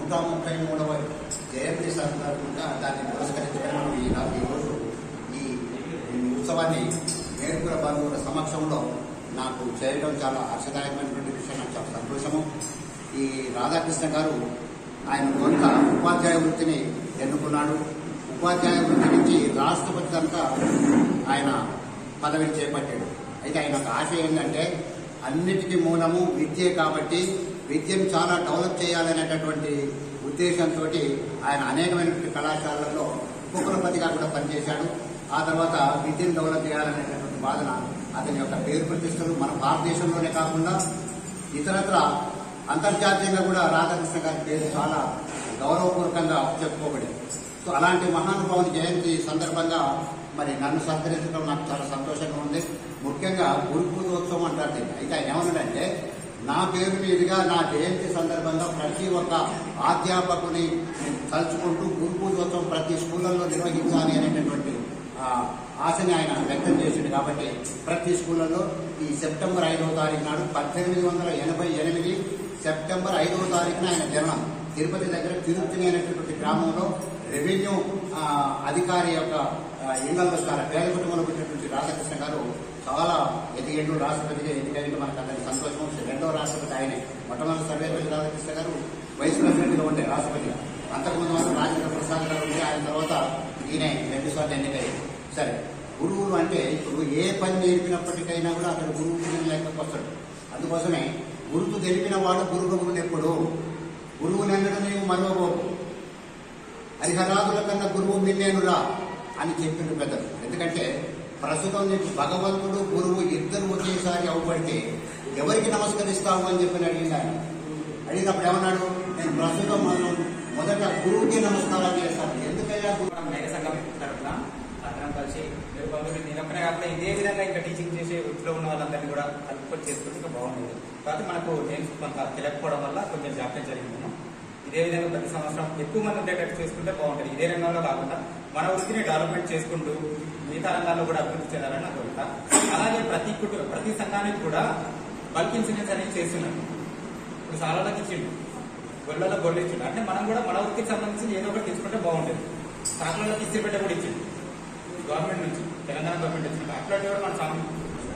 నూట ముప్పై మూడవ జయంతి సందర్భంగా దాన్ని పురస్కరించుకొని మనం ఈ ఈరోజు ఈ ఈ ఉత్సవాన్ని నేర్పుల బంధువుల సమక్షంలో నాకు చేయడం చాలా హర్షదాయకమైనటువంటి విషయం నాకు చాలా సంతోషము ఈ రాధాకృష్ణ గారు ఆయన కొంత ఉపాధ్యాయ వృత్తిని ఎన్నుకున్నాడు ఉపాధ్యాయ వృత్తి నుంచి రాష్ట్రపతి దాకా ఆయన పదవిని చేపట్టాడు అయితే ఆయన ఒక ఆశ ఏంటంటే అన్నిటికీ మూలము విద్యే కాబట్టి విద్యను చాలా డెవలప్ చేయాలనేటటువంటి ఉద్దేశంతో ఆయన అనేకమైనటువంటి కళాశాలల్లో ఉపకులపతిగా కూడా పనిచేశాడు ఆ తర్వాత విద్యను డెవలప్ చేయాలనేటటువంటి వాదన అతని యొక్క పేరు ప్రతిష్టలు మన భారతదేశంలోనే కాకుండా ఇతరత్ర అంతర్జాతీయంగా కూడా రాధాకృష్ణ గారి పేరు చాలా గౌరవపూర్వకంగా చెప్పుకోబడింది సో అలాంటి మహానుభావుని జయంతి సందర్భంగా మరి నన్ను సత్కరించడం నాకు చాలా సంతోషంగా ఉంది ముఖ్యంగా గురు పూజోత్సవం అంటారు దీన్ని అయితే ఆయన ఏమన్నాడంటే నా పేరు మీదుగా నా జయంతి సందర్భంగా ప్రతి ఒక్క అధ్యాపకుని తలుచుకుంటూ గురు పూజోత్సవం ప్రతి స్కూళ్ళల్లో నిర్వహించాలి అనేటటువంటి ఆ, ఆశని ఆయన వ్యక్తం చేసిండు కాబట్టి ప్రతి స్కూళ్ళలో ఈ సెప్టెంబర్ ఐదవ తారీఖు నాడు పద్దెనిమిది వందల ఎనభై ఎనిమిది సెప్టెంబర్ ఐదవ తారీఖున ఆయన జననం తిరుపతి దగ్గర తిరుపతి అనేటటువంటి గ్రామంలో రెవెన్యూ ఆ, అధికారి యొక్క ఆ, ఇళ్లలో చాలా పేద కుటుంబంలో పుట్టినటువంటి రాధాకృష్ణ గారు చాలా ఎదిగేండు రాష్ట్రపతిగా ఎదిగేండు మనకు అతని సంతోషం రెండవ రాష్ట్రపతి ఆయనే మొట్టమొదటి సర్వేపల్లి రాధాకృష్ణ గారు వైస్ ప్రెసిడెంట్గా ఉండే రాష్ట్రపతిగా అంతకుముందు మాత్రం రాజేంద్ర ప్రసాద్ గారు ఉంటే ఆయన తర్వాత ఈయన రెండు సార్లు ఎన్నికయ్యారు సరే గురువులు అంటే ఇప్పుడు ఏ పని నేర్పినప్పటికైనా కూడా అతడు గురువు కింద లెక్కకు వస్తాడు అందుకోసమే గురుతు తెలిపిన వాడు గురువు గురువు ఎప్పుడు గురువు నిన్నడు నీవు మరవబోకు హరిహరాదుల కన్నా గురువు మిన్నేనురా అని చెప్పిండు పెద్దలు ఎందుకంటే ప్రస్తుతం నీకు భగవంతుడు గురువు ఇద్దరు ఒకేసారి అవుపడితే ఎవరికి నమస్కరిస్తావు అని చెప్పి అడిగింది ఆయన అడిగినప్పుడు ఏమన్నాడు నేను ప్రస్తుతం మనం మొదట గురువుకి నమస్కారం చేస్తాను ఎందుకయ్యా గురువు మనం మేఘ సంఘం తరఫున అందరం కలిసి మీరు బంధువులు నేను ఒక్కనే కాకుండా ఇదే విధంగా ఇంకా టీచింగ్ చేసే వృత్తిలో ఉన్న వాళ్ళందరినీ కూడా కలుపుకొని చేసుకుంటే ఇంకా బాగుండేది తర్వాత మనకు నేమ్స్ కొంత తెలియకపోవడం వల్ల కొంచెం జాప్యం జరిగింది ఇదే విధంగా ప్రతి సంవత్సరం ఎక్కువ మంది ఉండేటట్టు చేసుకుంటే బాగుంటుంది ఇదే రంగంలో కాకుండా మన వృత్తిని డెవలప్మెంట్ చేసుకుంటూ మిగతా రంగాల్లో కూడా అభివృద్ధి చెందాలని నా కోరిక అలాగే ప్రతి కుటుంబ ప్రతి సంఘానికి కూడా బల్క్ ఇన్సూరెన్స్ అనేది చేస్తున్నాం ఇప్పుడు సాలాలకు ఇచ్చిండు గొల్లలో గొర్రెలు ఇచ్చిండు అంటే మనం కూడా మన వృత్తికి సంబంధించి ఏదో ఒకటి తీసుకుంటే బాగుంటుంది కాకులలో ఇస్త్రీపేట కూడా ఇచ్చింది గవర్నమెంట్ నుంచి తెలంగాణ గవర్నమెంట్ ఇచ్చింది అట్లాంటి కూడా మన సామి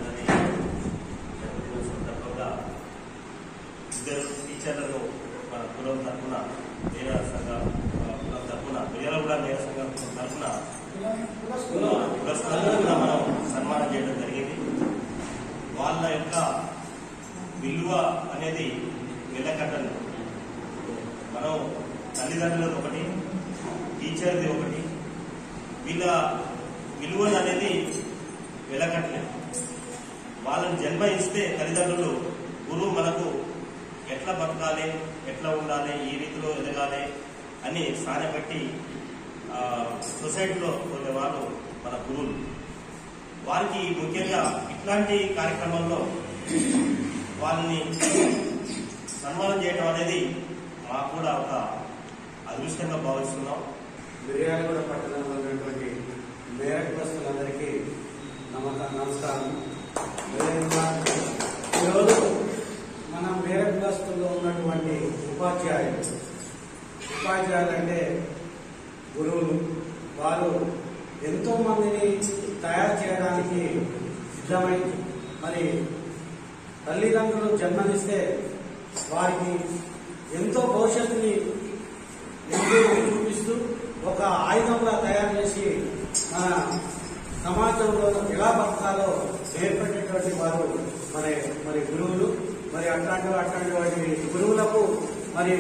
సందర్భంగా ఇద్దరు టీచర్లను మన కులం తరఫున నేర సంఘం మన కులం తరఫున మిర్యాలగూడ నేర సంఘం తరఫున పురస్కారాలను కూడా మనం సన్మానం చేయడం జరిగింది వాళ్ళ యొక్క విలువ అనేది వెలకట్టను మనం తల్లిదండ్రులది ఒకటి టీచర్ది ఒకటి వీళ్ళ విలువలు అనేది వెలకట్టలేదు వాళ్ళని జన్మ ఇస్తే తల్లిదండ్రులు గురువు మనకు ఎట్లా బతకాలి ఎట్లా ఉండాలి ఏ రీతిలో ఎదగాలి అని సానబెట్టి ఆ, సొసైటీలో ఉండే వాళ్ళు మన గురువులు వారికి ముఖ్యంగా ఇట్లాంటి కార్యక్రమంలో వాళ్ళని సన్మానం చేయడం అనేది మాకు కూడా ఒక అదృష్టంగా భావిస్తున్నాం మిర్యాలగూడ పట్టణంలో ఉన్నటువంటి మేరకు బస్సులందరికీ నమస్కారం నమస్కారం అదేవిధంగా ఈరోజు మన మేరకు బస్తుల్లో ఉన్నటువంటి ఉపాధ్యాయులు ఉపాధ్యాయులు అంటే గురువులు వారు ఎంతో మందిని తయారు చేయడానికి సిద్ధమై మరి తల్లిదండ్రులు జన్మనిస్తే వారికి ఎంతో భవిష్యత్తుని ముందు చూపిస్తూ ఒక ఆయుధంగా తయారు చేసి మన సమాజంలో ఎలా బతకాలో నేర్పేటటువంటి వారు మరి మరి గురువులు మరి అట్లాంటి అట్లాంటి వాటి గురువులకు మరి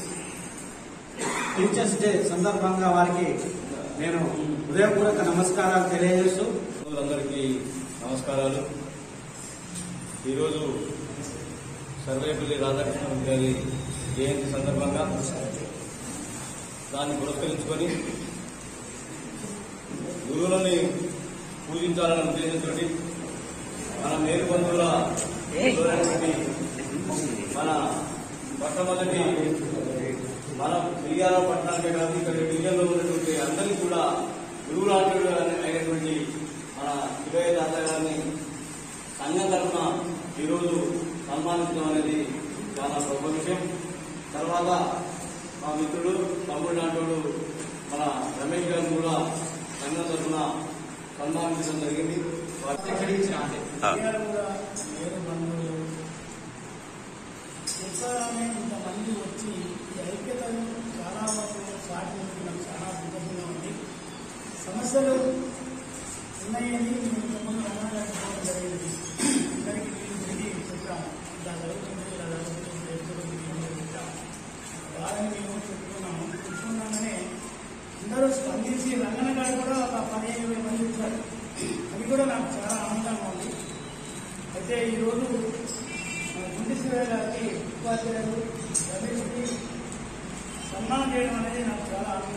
టీచర్స్ డే సందర్భంగా వారికి నేను హృదయపూర్వక నమస్కారాలు తెలియజేస్తూ అందరికీ నమస్కారాలు ఈరోజు సర్వేపల్లి రాధాకృష్ణ గారి జయంతి సందర్భంగా దాన్ని పురస్కరించుకొని గురువులని పూజించాలనే ఉద్దేశంతో మన మేలు బంధువుల సోదరులకి మన మొట్టమొదటి మన మిర్యాల పట్టణానికే కాదు ఇక్కడ డివిజన్లో ఉన్నటువంటి అందరికీ కూడా గురువులాంటి అయినటువంటి మన శివయ్య తాత గారిని సంఘం తరఫున ఈరోజు సన్మానించడం అనేది చాలా గొప్ప విషయం తర్వాత మా మిత్రుడు తమ్ముడు నాటోడు మన రమేష్ గారు కూడా సంఘం తరఫున సన్మానించడం జరిగింది వారి ఎక్కడికి ఇచ్చిన అంతే ఇవాళ కూడా వేరే బంధువులు ఉత్సాహమే ఇంతమంది వచ్చి ఈ ఐక్యతను చాలా వరకు సాధించడం నాకు చాలా సంతోషంగా ఉంది సమస్యలు ఉన్నాయని మేము ఇంతకుముందు రమణగారికి చెప్పడం జరిగింది అందరికీ వీలు తిరిగి చెప్పాము ఇలా జరుగుతుంది ఇలా జరుగుతుంది ఎదుగుతుంది అని చెప్పాము వాళ్ళని మేము చెప్పుకున్నాము చెప్పుకున్నామనే అందరూ స్పందించి రంగన గారు కూడా ఒక పదిహేను వేల మంది వచ్చారు అది కూడా నాకు చాలా ఆనందంగా ఉంది అయితే ఈరోజు మన గుండెశ్వర గారికి ఉపాధ్యాయులు రమేష్కి సన్మానం చేయడం అనేది నాకు చాలా